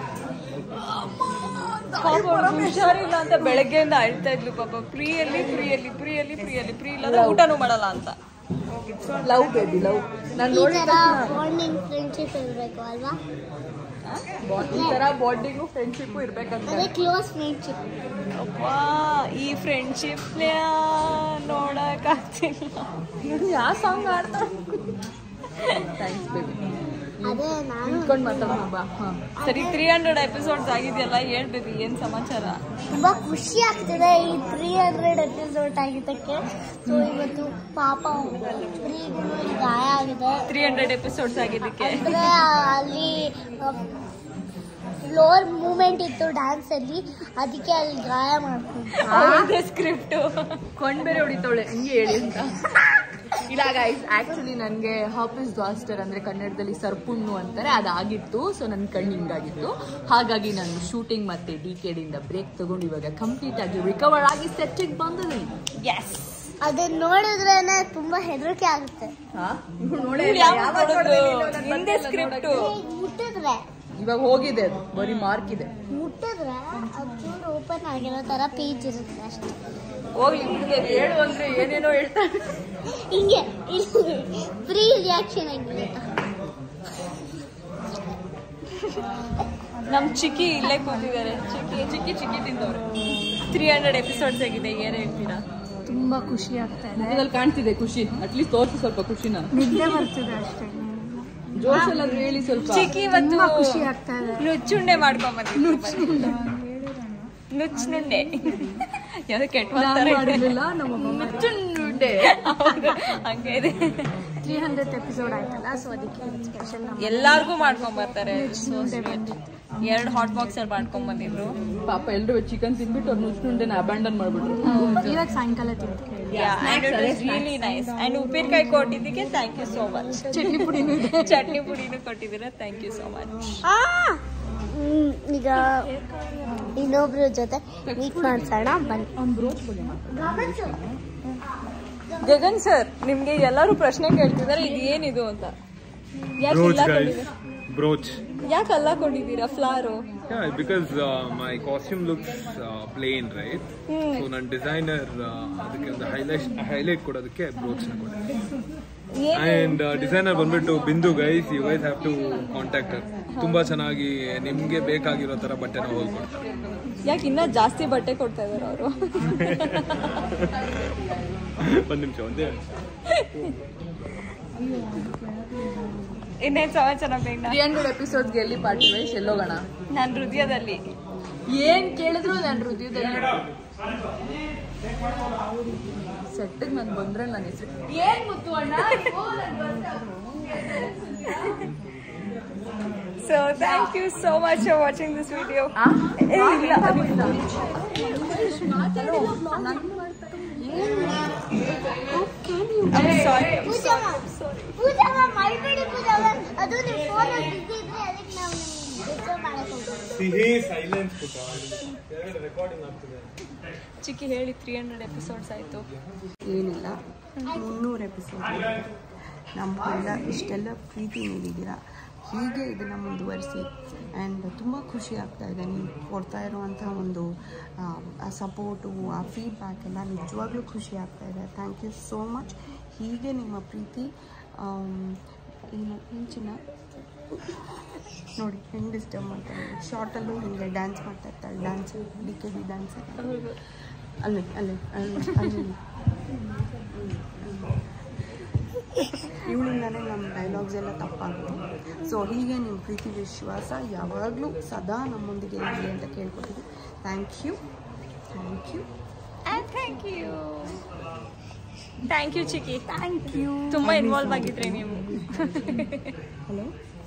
ಹುಷಾರಿಲ್ಲ ಅಂತ ಬೆಳಗ್ಗೆಯಿಂದ ಅಳ್ತಾ ಇದ್ಲು ಪಾಪ ಫ್ರೀಯಲ್ಲಿ ಫ್ರೀಯಲ್ಲಿ ಫ್ರೀಯಲ್ಲಿ ಫ್ರೀಯಲ್ಲಿ ಫ್ರೀ ಇಲ್ಲ ಅಂದ್ರೆ ಊಟನೂ ಮಾಡಲ್ಲ ಅಂತ ಲವ್ ಬೇಬಿ ಲವ್ ನಾನು ಈ ನೋಡಿ ತರ ಬಾಂಡಿಂಗ್ ಫ್ರೆಂಡ್ಶಿಪ್ ಇರಬೇಕು ಅಲ್ವಾ ಈ ತರ ಬಾಂಡಿಂಗು ಫ್ರೆಂಡ್ಶಿಪ್ಪು ಇರ್ಬೇಕಂತ ಅದೇ ಕ್ಲೋಸ್ ಫ್ರೆಂಡ್ಶಿಪ್ ಅಪ್ಪಾ ಈ ಫ್ರೆಂಡ್ಶಿಪ್ ನೋಡಕ್ ಆಗ್ತಿಲ್ಲ ಯಾವ ಸಾಂಗ್ ಆಡ್ತಾ ಥ್ಯಾಂಕ್ಸ್ ಬೇಬಿ ಅದೇ ನಾನು ಇಟ್ಕೊಂಡು ಮಾತಾಡೋಣ ಬಾ ಹಾಂ ಸರಿ ತ್ರೀ ಹಂಡ್ರೆಡ್ ಎಪಿಸೋಡ್ಸ್ ಆಗಿದೆಯಲ್ಲ ಹೇಳ್ಬೇಕು ಏನ್ ಸಮಾಚಾರ ತುಂಬಾ ಖುಷಿ ಆಗ್ತಿದೆ ಈ ತ್ರೀ ಹಂಡ್ರೆಡ್ ಎಪಿಸೋಡ್ ಆಗಿದ್ದಕ್ಕೆ ಸೊ ಇವತ್ತು ಪಾಪ ಫ್ರೀಗೂ ಗಾಯ ಆಗಿದೆ ತ್ರೀ ಹಂಡ್ರೆಡ್ ಎಪಿಸೋಡ್ಸ್ ಆಗಿದ್ದಕ್ಕೆ ಅಂದ್ರೆ ಅಲ್ಲಿ ಫ್ಲೋರ್ ಮೂಮೆಂಟ್ ಇತ್ತು ಡ್ಯಾನ್ಸ್ ಅಲ್ಲಿ ಅದಕ್ಕೆ ಅಲ್ಲಿ ಗಾಯ ಮಾಡ್ಕೊಂಡು ಸ್ಕ್ರಿಪ್ಟ್ ಕೊಂಡ್ ಬೇರೆ ಹೊಡಿತಾಳೆ ಹಿಂಗೆ ಹೇಳಿ ಅಂತ ಇಲ್ಲ ಗೈಸ್ ಆಕ್ಚುಲಿ ನನಗೆ ಹಾಪಿಸ್ ಗಾಸ್ಟರ್ ಅಂದ್ರೆ ಕನ್ನಡದಲ್ಲಿ ಸರ್ಪುಣ್ಣು ಅಂತಾರೆ ಅದಾಗಿತ್ತು ಸೊ ನನ್ನ ಕಣ್ಣು ಹಿಂಗಾಗಿತ್ತು ಹಾಗಾಗಿ ನಾನು ಶೂಟಿಂಗ್ ಮತ್ತೆ ಡಿ ಕೆ ಡಿಯಿಂದ ಬ್ರೇಕ್ ತಗೊಂಡು ಇವಾಗ ಕಂಪ್ಲೀಟ್ ಆಗಿ ರಿಕವರ್ ಆಗಿ ಸೆಟ್ಟಿಗೆ ಬಂದಿದ್ದೀನಿ ಎಸ್ ಅದನ್ನ ನೋಡಿದ್ರೇನೆ ತುಂಬಾ ಹೆದರಿಕೆ ಆಗುತ್ತೆ ಹಿಂದೆ ಸ್ಕ್ರಿಪ್ಟ್ ಹೀಗ್ ಮುಟ್ಟಿದ್ರೆ ಇವಾಗ ಹೋಗಿದೆ ಅದು ಬರೀ ಮಾರ್ಕ್ ಇದೆ ಮುಟ್ಟಿದ್ರೆ ಒಂಚೂರು ಓಪನ್ ಆಗಿರೋ ತರ ಪೇಜ್ ಇರುತ್ತೆ ಅಷ್ಟೇ ಹೋಗ್ಲಿ ಬಿಡ್ಬೇಕು ಹೇಳು ಅಂದ್ರೆ ಏನೇನೋ ಹೇಳ್ತಾರೆ ಹಿಂಗೆ ಫ್ರೀ ರಿಯಾಕ್ಷನ್ ಆಗಿದೆ ನಮ್ ಚಿಕ್ಕಿ ಇಲ್ಲೇ ಕೂತಿದ್ದಾರೆ ಚಿಕ್ಕಿ ಚಿಕ್ಕಿ ಚಿಕ್ಕಿ ತಿಂದವ್ರು ತ್ರೀ ಹಂಡ್ರೆಡ್ ಎಪಿಸೋಡ್ಸ್ ಆಗಿದೆ ಏನ್ ಹೇಳ್ತೀರಾ ತುಂಬಾ ಖುಷಿ ಆಗ್ತಾ ಇದೆ ಮುಖದಲ್ಲಿ ಕಾಣ್ತಿದೆ ಖುಷಿ ಅಟ್ಲೀಸ್ಟ್ ತೋರಿಸಿ ಸ್ವಲ್ಪ ಖುಷಿನ ನಿದ್ದೆ ಬರ್ತಿದೆ ಅಷ್ಟೇ ಜೋಶಲ್ಲಾದ್ರೂ ಹೇಳಿ ಸ್ವಲ್ಪ ಚಿಕ್ಕಿ ಇವತ್ತು ಖುಷಿ ಆಗ್ತಾ ಇದೆ ನುಚ್ಚುಂಡೆ ಮಾಡ್ಕೊಂಡ್ ಬಂದಿದ್ರು ನುಚ್ಚುಂಡೆ ಯಾವ್ದು ಕೆಟ್ಟ ಮಾಡಿರ್ಲಿಲ್ಲ ನಮ್ಮಮ್ಮ ನುಚ್ಚುಂಡೆ ಹೌದು ಹಂಗೆ ಇದೆ ತ್ರೀ ಹಂಡ್ರೆಡ್ ಎಪಿಸೋಡ್ ಆಯ್ತಲ್ಲ ಸೊ ಅದಕ್ಕೆ ಸ್ಪೆಷಲ್ ಎಲ್ಲಾರ್ಗೂ ಮಾಡ್ಕೊಂಡ್ ಬರ್ತಾರೆ ಎರಡು ಹಾಟ್ ಬಾಕ್ಸ್ ಅಲ್ಲಿ ಮಾಡ್ಕೊಂಡ್ ಬಂದಿದ್ರು ಪಾಪ ಎಲ್ರು ಚಿಕನ್ ತಿನ್ಬಿಟ್ಟು ಅವ್ರು ನುಚ್ಚುಂಡೆನ ಅಬ್ಯಾಂಡನ್ ಮಾಡ್ಬಿಟ್ರು ಇವಾಗ ಸಾಯಂಕಾಲ ತಿಂತೀನಿ ರಿಯಲಿ ನೈಸ್ ಅಂಡ್ ಉಪ್ಪಿನಕಾಯಿ ಕೊಟ್ಟಿದ್ದಕ್ಕೆ thank you so much chutney ಪುಡಿನೂ ಚಟ್ನಿ ಪುಡಿನೂ ಕೊಟ್ಟಿದ್ದೀರಾ ಥ್ಯಾಂಕ್ ಯು ಸೋ ಮಚ್ ಈಗ ಇನ್ನೊಬ್ರ ಜೊತೆ ಮೀಟ್ ಮಾಡ್ಸೋಣ ಬನ್ನಿ ಗಗನ್ ಸರ್ ನಿಮ್ಗೆ ಎಲ್ಲರೂ ಪ್ರಶ್ನೆ ಕೇಳ್ತಿದ್ದಾರೆ ಇದು ಏನಿದು ಅಂತ ಯಾಕೆ ಇಲ್ಲ ಕೊಟ್ಟಿದ್ದೀರಾ ಬ್ರೋಚ್ ಯಾಕೆ ಅಲ್ಲ ಕೊಟ್ಟಿದ್ದೀರಾ ಫ್ಲಾರು Yeah, because uh, my costume looks uh, plain, right? So ನನ್ನ ಡಿಸೈನರ್ ಅದಕ್ಕೆ ಒಂದು ಹೈಲೈಟ್ ಹೈಲೈಟ್ ಕೊಡೋದಕ್ಕೆ ಬ್ರೋಚ್ ನ ಕೊಟ್ಟೆ ಅಂಡ್ ಡಿಸೈನರ್ ಬಂದ್ಬಿಟ್ಟು Bindu guys you guys have to contact ತುಂಬಾ ಚೆನ್ನಾಗಿ ನಿಮ್ಗೆ ಬೇಕಾಗಿರೋ ತರ ಬಟ್ಟೆನ ಹೊಲ್ಕೊಡ್ತಾರೆ ಯಾಕೆ ಇನ್ನ ಜಾಸ್ತಿ ಬಟ್ಟೆ ಕೊಡ್ತಾ ಇದಾರೆ ಅವರು ಒಂದ್ ನಿಮಿಷ ಒಂದೇ ಇನ್ನೇನ್ ಸಮಾಚಾರ ಬೇಗ ತ್ರೀ ಹಂಡ್ರೆಡ್ ಎಪಿಸೋಡ್ಸ್ಗೆ ಎಲ್ಲಿ ಪಾರ್ಟಿ ವೈಸ್ ಎಲ್ಲೋಗೋಣ ನನ್ನ ಹೃದಯದಲ್ಲಿ ಏನ್ ಕೇಳಿದ್ರು ನನ್ನ ಹೃದಯದಲ್ಲಿ ಸೆಟ್ಟಿಗೆ ನಾನು ಬಂದ್ರೆ ನನ್ನ ಹೆಸರು ಏನ್ ಮುತ್ತು ಅಣ್ಣ so thank you so much for watching this video sorry Pooja Pooja ಮಾಡಬೇಡಿ ಪೂಜಾ ಅದು ನೀವು ಫೋನ್ ಬಿಸಿ ಇದ್ರೆ ಅದಕ್ಕೆ ನಾವು ಡಿಸ್ಟರ್ಬ್ ಮಾಡಕ್ಕೆ ಹೋಗ್ತೀವಿ ಸಿಹಿ ಸೈಲೆನ್ಸ್ ರೆಕಾರ್ಡಿಂಗ್ ಆಗ್ತದೆ ಚಿಕ್ಕಿ ಹೇಳಿ ತ್ರೀ ಹಂಡ್ರೆಡ್ ಎಪಿಸೋಡ್ಸ್ ಆಯ್ತು ಏನಿಲ್ಲ ಮುನ್ನೂರು ಎಪಿಸೋಡ್ ನಮಗೆಲ್ಲ ಇಷ್ಟೆಲ್ಲ ಪ್ರೀತಿ ನೀಡಿದ್ದೀರಾ ಹೀಗೆ ಇದನ್ನು ಮುಂದುವರಿಸಿ ಆ್ಯಂಡ್ ತುಂಬ ಖುಷಿ ಆಗ್ತಾ ಇದೆ ನೀವು ಕೊಡ್ತಾ ಇರುವಂಥ ಒಂದು ಆ ಸಪೋರ್ಟು ಆ ಫೀಡ್ಬ್ಯಾಕ್ ಎಲ್ಲ ನಿಜವಾಗ್ಲೂ ಖುಷಿ ಆಗ್ತಾ ಇದೆ ಥ್ಯಾಂಕ್ ಯು ಸೋ ಮಚ್ ಹೀಗೆ ನಿಮ್ಮ ಪ್ರೀತಿ ಆಮ್, ಏನು ಏನು ಚಿನ್ನ ನೋಡಿ ಹೆಂಗೆ ಡಿಸ್ಟರ್ಬ್ ಮಾಡ್ತಾರೆ ಶಾರ್ಟಲ್ಲೂ ಹಿಂಗೆ ಡ್ಯಾನ್ಸ್ ಮಾಡ್ತಾ ಇರ್ತಾಳೆ dance D K B dance ಅಲ್ಲೇ ಅಲ್ಲೇ ಅಲ್ಲೇ ಅಲ್ಲಿ ಇವಳಿಂದಾನೇ ನಮ್ಮ ಡೈಲಾಗ್ಸ್ ಎಲ್ಲ ತಪ್ಪಾಗುತ್ತೆ ಸೊ ಹೀಗೆ ನಿಮ್ಮ ಪ್ರೀತಿ ವಿಶ್ವಾಸ ಯಾವಾಗಲೂ ಸದಾ ನಮ್ಮೊಂದಿಗೆ ಇರಲಿ ಅಂತ ಕೇಳ್ಕೊತೀವಿ thank you thank you thank you thank you ಚಿಕ್ಕಿ ಥ್ಯಾಂಕ್ ಯು ತುಂಬಾ ಇನ್ವಾಲ್ವ್ ಆಗಿದ್ರಿ ನೀವು ಹಲೋ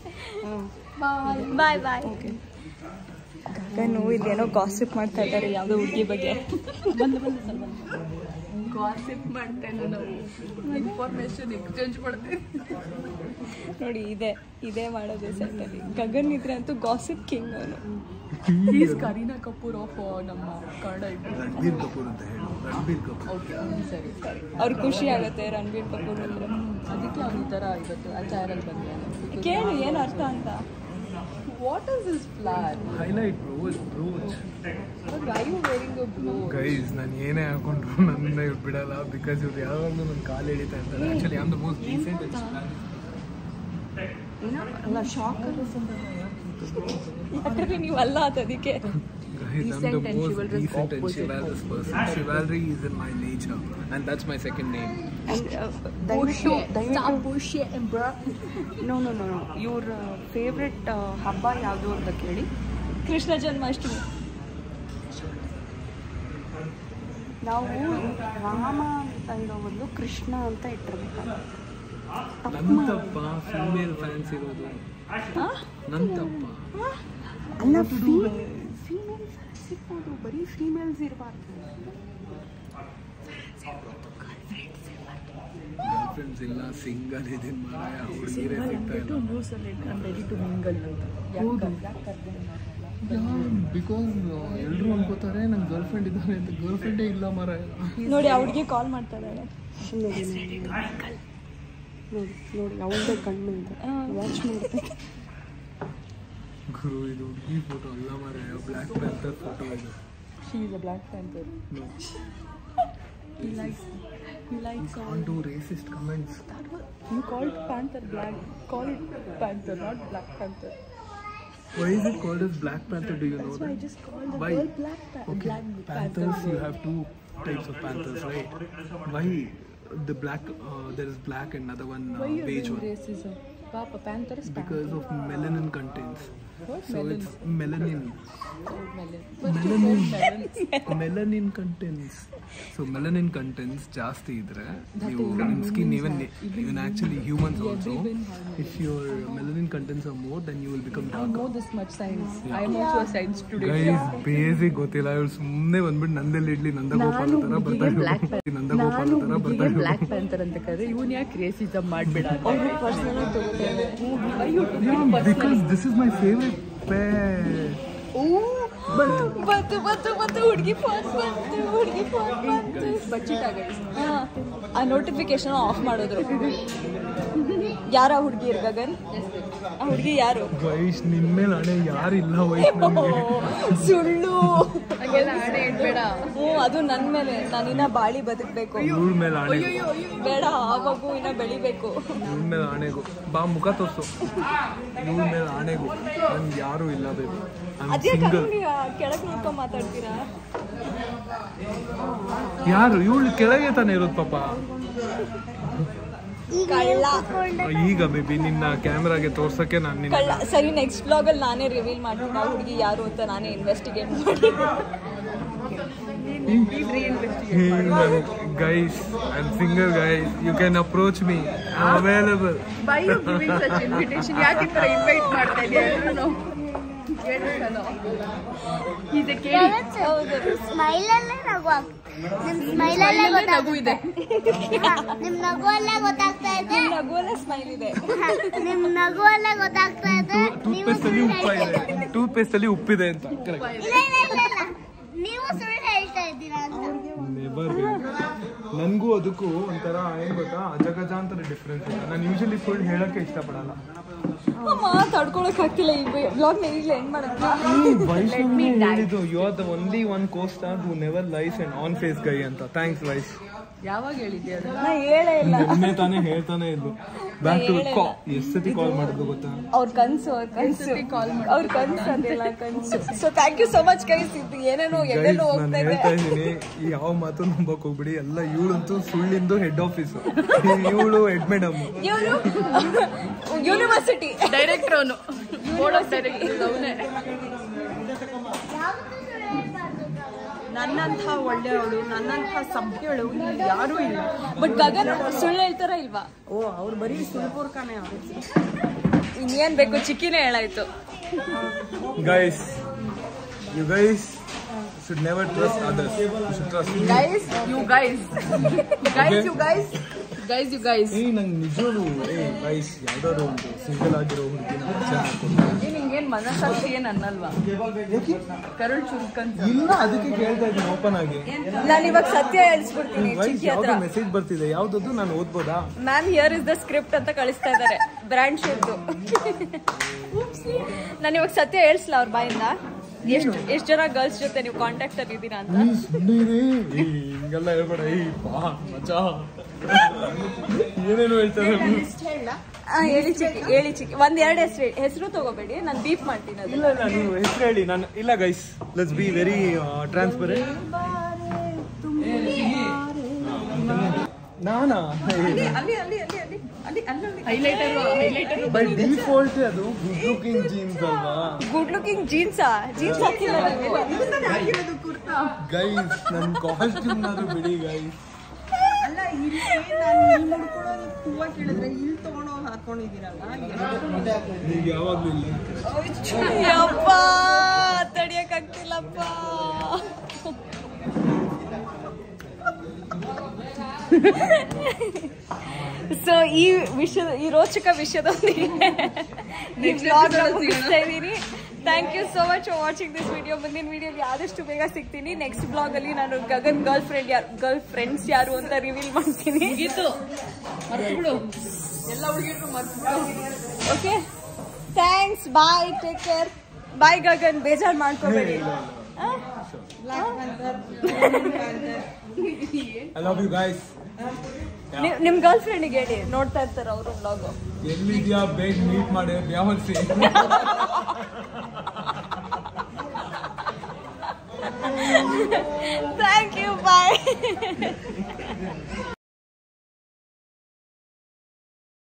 ಬಾಯ್ ಬಾಯ್ ಗಗನು ಇಲ್ಲೇನೋ ಗಾಸಿಪ್ ಮಾಡ್ತಾ ಇದ್ದಾರೆ ಯಾವುದೋ ಹುಡುಗಿ ಬಗ್ಗೆ ಗಾಸಿಪ್ ಮಾಡ್ತಾ ಇಲ್ಲ ನಾವು ಇನ್ಫಾರ್ಮೇಶನ್ ಎಕ್ಸ್ಚೇಂಜ್ ಮಾಡ್ತೀವಿ ನೋಡಿ ಇದೆ ಇದೇ ಮಾಡೋದು ಸೆಟ್ಟಲ್ಲಿ ಗಗನ್ ಇದ್ರೆ ಅಂತೂ ಗಾಸಿಪ್ ಕಿಂಗ್ ಅವನು ಈಸ್ ಕರೀನಾ ಕಪೂರ್ ಆಫ್ ನಮ್ಮ ಕನ್ನಡ ರಣಬೀರ್ ಕಪೂರ್ ಅಂತ ಹೇಳು ರಣಬೀರ್ ಕಪೂರ್ ಓಕೆ ಸರಿ ಸರಿ ಅವ್ರಿಗೆ ಖುಷಿ ಆಗುತ್ತೆ ರಣಬೀರ್ ಕಪೂರ್ ಅಂದ್ರೆ ಅದಕ್ಕೆ ಅವ್ನು ಈ ಥರ ಇವತ್ತು ಆ ಚಾರಲ್ಲಿ ಬಂದಿದ್ದಾನೆ ಕೇಳು ಏನು ಅರ್ಥ ಅಂತ what is is plain highlight brooch brooch why you wearing a blue guys ನಾನು ಏನೇ ಹಾಕೊಂಡ್ರು ನನ್ನ ಇವ್ರು ಬಿಡಲ್ಲ ಬಿಕಾಸ್ ಇವ್ರು ಯಾವಾಗಲೂ ನನ್ನ ಕಾಲು ಎಳಿತಾ ಇರ್ತಾರೆ actually am the most decent ಏನೋ ಅಲ್ಲ ಶಾಕರ್ ಯಾಕಂದ್ರೆ ನೀವು ಅಲ್ಲ ಅದು ಅದಕ್ಕೆ Guys, I'm the most decent and chivalrous person. Chivalry is in my nature, and that's my second name. ದಯವಿಟ್ಟು ದಯವಿಟ್ಟು ನೋ ನೋ ನೋ ಇವ್ರ ಫೇವ್ರೆಟ್ ಹಬ್ಬ ಯಾವುದು ಅಂತ ಕೇಳಿ ಕೃಷ್ಣ ಜನ್ಮಾಷ್ಟಮಿ ನಾವು ರಾಮ ಅಂತ ಇರೋ ಬದಲು ಕೃಷ್ಣ ಅಂತ ಇಟ್ಟಿರ್ಬೇಕು ನನ್ನ ತಪ್ಪ ಫಿಮೇಲ್ ಫ್ಯಾನ್ಸ್ ಇರೋದು ನನ್ನ ತಪ್ಪ ಅಲ್ಲ ಫೀಮೇಲ್ ಫ್ಯಾನ್ಸ್ ಇರ್ಬೋದು ಬರೀ ಫೀಮೇಲ್ಸ್ ಇರಬಾರ್ದು ಗರ್ಲ್ ಫ್ರೆಂಡ್ಸ್ ಇಲ್ಲ ಸಿಂಗಲ್ ಇದೀನಿ ಮಾರಾಯ ಹುಡುಗಿರೇ ಸಿಗ್ತಾ ಇಲ್ಲ ನ್ಯೂಸಲ್ಲಿ ರೆಡಿ ಟು ಮಿಂಗಲ್ ಅಂತ ಬಿಕಾಸ್ ಎಲ್ಲರೂ ಅನ್ಕೋತಾರೆ ನನ್ನ ಗರ್ಲ್ ಫ್ರೆಂಡ್ ಇದ್ದಾನೆ ಅಂತ ಗರ್ಲ್ ಫ್ರೆಂಡೇ ಇಲ್ಲ ಮಾರಾಯ ನೋಡಿ ಆ ಹುಡುಗಿ ಕಾಲ್ ಮಾಡ್ತಾ ಇದ್ದಾಳೆ ನೋಡಿ ನೋಡಿ ನೋಡಿ ಅವಳದೇ ಕಣ್ಣು ಅಂತ ವಾಚ್ ಮಾಡ್ಬೇಕು ಗುರು ಇದು ಹುಡುಗಿ ಫೋಟೋ ಅಲ್ಲ ಮಾರಾಯ ಬ್ಲ್ಯಾಕ್ ಪ್ಯಾಂಥರ್ ಫೋಟೋ ಇದು she is a black panther He likes he likes all can do racist comments you called panther black call it panther not black panther Why is it called as Black Panther? Do you know that? I just called the Why? girl black pa- Okay, black panthers. panther You have two types of panthers, right? Why the black? Uh, there is black and another one uh, why you beige doing one. racism papa panther is panther Because of melanin contents. what So melon it's melanin. oh, melon first you called melon melanin contents so melanin contents ಜಾಸ್ತಿ ಇದ್ರೆ ನೀವು ನಿಮ್ಮ skin even even actually humans also if your melanin contents are more then you will become I dark know this much science I am also a science student guys basic ಗೊತ್ತಿಲ್ಲ ಇವಳು ಸುಮ್ಮನೆ ಬಂದ್ಬಿಟ್ಟು ನಂದಲ್ಲಿ ಇಡ್ಲಿ ನಂದಗೋಪಾಲ ತರ ಬರ್ತಾ ಇದ್ರು ನಂದಗೋಪಾಲ ತರ ಬರ್ತಾ ಇದ್ರು ಬ್ಲಾಕ್ ಪ್ಯಾಂಥರ್ ಅಂತ ಕರೆದ್ರೆ ಇವನ್ ಯಾಕೆ ರೇಸಿಸಮ್ ಮಾಡ್ಬೇಡ because this is my favourite pair ಬಂತು ಬಂತು ಬಂತು ಹುಡುಗಿ ಫೋನ್ ಬಂತು ಹುಡುಗಿ ಫೋನ್ ಬಂತು ಹಾ. ಆ ನೋಟಿಫಿಕೇಶನ್ ಆಫ್ ಮಾಡಿದ್ರು ಯಾರ ಹುಡುಗಿ ಗಗನ್ ಆ ಹುಡುಗಿ ಯಾರು ವೈಶ್ ನಿನ್ ಮೇಲೆ ಹಣೆ ಯಾರಿಲ್ಲ ವೈಶ್ ನನಗೆ ಸುಳ್ಳು ಹಂಗೆಲ್ಲ ಹಣೆ ಇಡ್ಬೇಡ ಹ್ಞೂ ಅದು ನನ್ನ ಮೇಲೆ ನಾನಿನ್ನ ಬಾಳಿ ಬದುಕಬೇಕು ಇವಳ ಮೇಲೆ ಹಣೆ ಬೇಡ ಆ ಮಗು ಇನ್ನ ಬೆಳಿಬೇಕು ಇವಳ ಮೇಲೆ ಆಣೆಗೂ ಬಾ ಮುಖ ತೋರ್ಸು ಇವಳ ಮೇಲೆ ಆಣೆಗೂ ನನ್ಗೆ ಯಾರೂ ಇಲ್ಲ ಬೇಕು ಅದೇ ಸಿಂಗಲ್ ಕೆಳಗೆ ನೋಡ್ಕೊಂಡ್ ಮಾತಾಡ್ತೀರಾ ಯಾರು ಇವಳು ಕೆಳಗೆ ತಾನೇ ಇರೋದು ಪಾಪ ಈಗ ಕಳ್ಳ ಈಗ ಮೇಬಿ ನಿನ್ನ ಕ್ಯಾಮ್ರಾಗೆ ತೋರ್ಸಕ್ಕೆ ನಾನು ನಿನ್ನ ಕಳ್ಳ ಸರಿ ನೆಕ್ಸ್ಟ್ ಬ್ಲಾಗಲ್ಲಿ ನಾನೇ ರಿವೀಲ್ ಮಾಡ್ತೀನಿ ಆ ಹುಡುಗಿ ಯಾರು ಅಂತ ನಾನೇ ಇನ್ವೆಸ್ಟಿಗೇಟ್ ಮಾಡಿ guys I am single guys you can approach me I available by you giving such invitation ಯಾಕೆ ಈ ಥರ ಇನ್ವೈಟ್ ಮಾಡ್ತಾ ಇದೆಯಾ ಎಲ್ಲರೂ ಇದೆ ಕೇಳಿ ಸ್ಮೈಲ್ ಅಲ್ಲೇ ನಗು ಆಗ್- ನಿಮ್ ಸ್ಮೈಲ್ ಅಲ್ಲೇ ನಗು ಇದೆ ಗೊತ್ತಾಗ್ತದೆ ನಿಮ್ ನಗು ಅಲ್ಲೇ ಗೊತ್ತಾಗ್ತಾ ಇದೆ ನಗುವಲ್ಲ ಸ್ಮೈಲ್ ಇದೆ ನಿಮ್ ನಗು ಅಲ್ಲೇ ಗೊತ್ತಾಗ್ತಾ ಇದೆ ಟೂತ್ ನೀವು ಪೇಸ್ಟ್ ಅಲ್ಲಿ ಸುಳ್ಳು ಉಪ್ಪ ಹೇಳ್ತಾ ಇದೆ ಇದ್ದೀರಾ. ಟೂತ್ ಪೇಸ್ಟ್ ಅಲ್ಲಿ ಉಪ್ಪಿದೆ ಅಂತ ಕರೆಕ್ಟ್ ಇಲ್ಲ ಇಲ್ಲ ಇಲ್ಲ ಇಲ್ಲ ನೀವು ಸುಳ್ಳು ಹೇಳ್ತಾ ಇದ್ದೀರಾ ಅಂತ ನೆವರ್ ನನಗೂ ಅದಕ್ಕೂ ಒಂಥರ ಏನ್ ಗೊತ್ತಾ ಅಜಗಜಾಂತರ ಡಿಫ್ರೆನ್ಸ್ ಇದೆ ನಾನು ಯೂಶಲಿ ಸುಳ್ಳು ಹೇಳಕ್ಕೆ ಇಷ್ಟಪಡಲ್ಲ ಅಮ್ಮ ತಡ್ಕೊಳಕ್ ಆಗ್ತಿಲ್ಲ ಈ ಬ್ಲಾಗ್ ಈಗಲೇ ಎಂಡ್ ಮಾಡಕ್ಕೆ ವೈಷ್ಣವಿ ಹೇಳಿದ್ದು you are the only one costar who never lies and on face guy ಅಂತ ಥ್ಯಾಂಕ್ಸ್ ವೈಸ್ ಯಾವಾಗ ಹೇಳಿದ್ದೆ ಅದನ್ನ ನಾ ಹೇಳೇ ಇಲ್ಲ ನಿನ್ನೆ ತಾನೇ ಹೇಳ್ತಾನೆ ಇದ್ದು ಬ್ಯಾಕ್ ಟು ಎಷ್ಟು ಸತಿ ಕಾಲ್ ಮಾಡಿದ್ರು ಗೊತ್ತಾ ಅವ್ರ ಕನ್ಸು ಅವ್ರ ಕನ್ಸು ಅವ್ರ ಕನ್ಸು ಅದೆಲ್ಲ ಕನ್ಸು so thank you so much guys ಇದು ಏನೇನೋ ಗೈಸ್ ಎಲ್ಲೆಲ್ಲೋ ನಾನು ಹೋಗ್ತಾ ಹೇಳ್ತಾ ಇದೆ ಇದ್ದೀನಿ ಈ ಯಾವ ಮಾತು ನಂಬಕ್ ಹೋಗ್ಬಿಡಿ ಎಲ್ಲ ಇವಳಂತೂ ಸುಳ್ಳಿಂದು ಹೆಡ್ ಆಫೀಸ್ ಇವಳು ಹೆಡ್ ಮೇಡಮ್ ಇವರು ಯೂನಿವರ್ಸಿಟಿ ಡೈರೆಕ್ಟರ್ ಅವನು ಬೋರ್ಡ್ ಆಫ್ ಡೈರೆಕ್ಟರ್ ಅವನೇ ಯಾವತ್ತೂ ಸುಳ್ಳು ಹೇಳ್ಬಾರ್ದು ನನ್ನಂಥ ಒಳ್ಳೆಯವಳು ನನ್ನಂಥ ಸಭ್ಯಳು ಇಲ್ಲಿ ಯಾರೂ ಇಲ್ಲ ಬಟ್ ಗಗನ್ ಸುಳ್ಳು ಹೇಳ್ತಾರ ಇಲ್ವಾ ಓ ಅವ್ರು ಬರೀ ಸುಲ್ಪುರ್ಕಾನೆ ಅವರು ಇನ್ನೇನ್ ಬೇಕು ಚಿಕ್ಕಿನೇ ಹೇಳಾಯ್ತು guys you guys should never trust others you should trust guys you guys guys you guys guys you guys ಏ ನಂಗೆ ನಿಜವಾಗ್ಲೂ ಏ ಗೈಸ್ ಯಾವ್ದಾದ್ರು ಒಂದು ಸಿಂಗಲ್ ಆಗಿರೋ ಹುಡುಗಿನ ಪರಿಚಯ ಮಾಡ್ಕೊಂಡು ನಿಂಗೇನ್ ಮನಸ್ಸಾಕ್ಷಿ ಏನ್ ಅನ್ನಲ್ವಾ ಕರುಳ್ ಚುರುಕಂತ ಇಲ್ಲ ಅದಕ್ಕೆ ಕೇಳ್ತಾ ಇದ್ದೀನಿ ಓಪನ್ ಆಗಿ ನಾನು ಇವಾಗ ಸತ್ಯ ಹೇಳಿಸ್ಬಿಡ್ತೀನಿ ಚಿಕ್ಕಿ ಹತ್ರ ಯಾವ್ದೋ ಮೆಸೇಜ್ ಬರ್ತಿದೆ ಯಾವ್ದದ್ದು ನಾನು ಓದ್ಬೋದಾ ma'am here is the script ಅಂತ ಕಳಿಸ್ತಾ ಇದ್ದಾರೆ ಬ್ರ್ಯಾಂಡ್ ಶೂಟ್ದು ನಾನು ಇವಾಗ ಸತ್ಯ ಹೇಳಿಸ್ಲ ಅವ್ರ ಬಾಯಿಂದ ಎಷ್ಟು ಎಷ್ಟು ಜನ ಗರ್ಲ್ಸ್ ಜೊತೆ ನೀವು ಕಾಂಟ್ಯಾಕ್ಟ್ ಅಲ್ಲಿ ಇದ್ದೀರಾ ಅಂತ ಹಿಂಗೆಲ್ಲ ಹೇಳ್ಬೇಡ ಈ ಬಾ ಮಚ್ಚಾ ಏನೇನು ಹೇಳ್ತಾರೆ ಆ, ಹೇಳಿ ಚಿಕ್ಕಿ ಹೇಳಿ ಚಿಕ್ಕಿ ಒಂದ್ ಎರಡು ಹೆಸರು ಹೆಸರು ತಗೋಬೇಡಿ ನಾನು ಬೀಪ್ ಮಾಡ್ತೀನಿ ಅದು ಇಲ್ಲ ಇಲ್ಲ ನೀವು ಹೆಸರು ಹೇಳಿ ನಾನು ಇಲ್ಲ guys let's be very transparent ನಾನಾ ಹೈಲೈಟರ್ ಹೈಲೈಟರ್ ಬೈ ಡಿಫಾಲ್ಟ್ ಅದು ಗುಡ್ ಲುಕಿಂಗ್ ಜೀನ್ಸ್ ಅಲ್ವಾ ಗುಡ್ ಲುಕಿಂಗ್ ಜೀನ್ಸಾ ಜೀನ್ಸ್ ಹಾಕಿಲ್ಲ ನೀವು ಗೈಸ್ ನನ್ನ ಕಾಸ್ಟ್ಯೂಮ್ ಆದ್ರೂ ಬಿಡಿ ಗೈಸ್ ಅಲ್ಲ ಇಲ್ಲಿ ನಾನು ಇಲ್ಲಿ ನೋಡ್ಕೊಳ್ಳೋದು ಹೂವ ಕೇಳಿದ್ರೆ ಇಲ್ಲಿ ತಗೊಂಡೋಗಿ ಹಾಕೊಂಡಿದ್ದೀರಲ್ಲ ನೀವು ಯಾವಾಗ್ಲೂ ಇಲ್ಲ ಯಪ್ಪ ತಡಿಯಕ್ಕಾಗ್ತಿಲ್ಲಪ್ಪ ಸೊ ಈ ವಿಷಯದ ಈ ರೋಚಕ ವಿಷಯದೊಂದಿಗೆ ಈ ಬ್ಲಾಗ್ ಮುಗಿಸ್ತಾ ಇದ್ದೀನಿ thank you so much for watching this video ಮುಂದಿನ ವಿಡಿಯೋಲಿ ಆದಷ್ಟು ಬೇಗ ಸಿಗ್ತೀನಿ ನೆಕ್ಸ್ಟ್ ಬ್ಲಾಗಲ್ಲಿ ನಾನು ಗಗನ್ ಗರ್ಲ್ ಫ್ರೆಂಡ್ ಯಾರು ಗರ್ಲ್ ಫ್ರೆಂಡ್ಸ್ ಯಾರು ಅಂತ ರಿವೀಲ್ ಮಾಡ್ತೀನಿ ಗೀತು ಮರ್ತ್ಬಿಡು ಎಲ್ಲ ಹುಡುಗಿರು ಮರ್ತ್ಬಿಡು okay thanks bye take care bye Gagan ಬೇಜಾರು ಮಾಡ್ಕೋಬೇಡಿ ಐ ಲವ್ ಯು ಗೈಸ್ ನಿಮ್ ಗರ್ಲ್ ಫ್ರೆಂಡಿಗೆ ಹೇಳಿ ನೋಡ್ತಾ ಇರ್ತಾರೆ ಅವರು ಬ್ಲಾಗು ಎಲ್ಲಿದ್ಯಾ ಬೇಗ ಮೀಟ್ ಮಾಡಿ ಯಾವನ್ಸಿ ಥ್ಯಾಂಕ್ ಯು ಬಾಯ್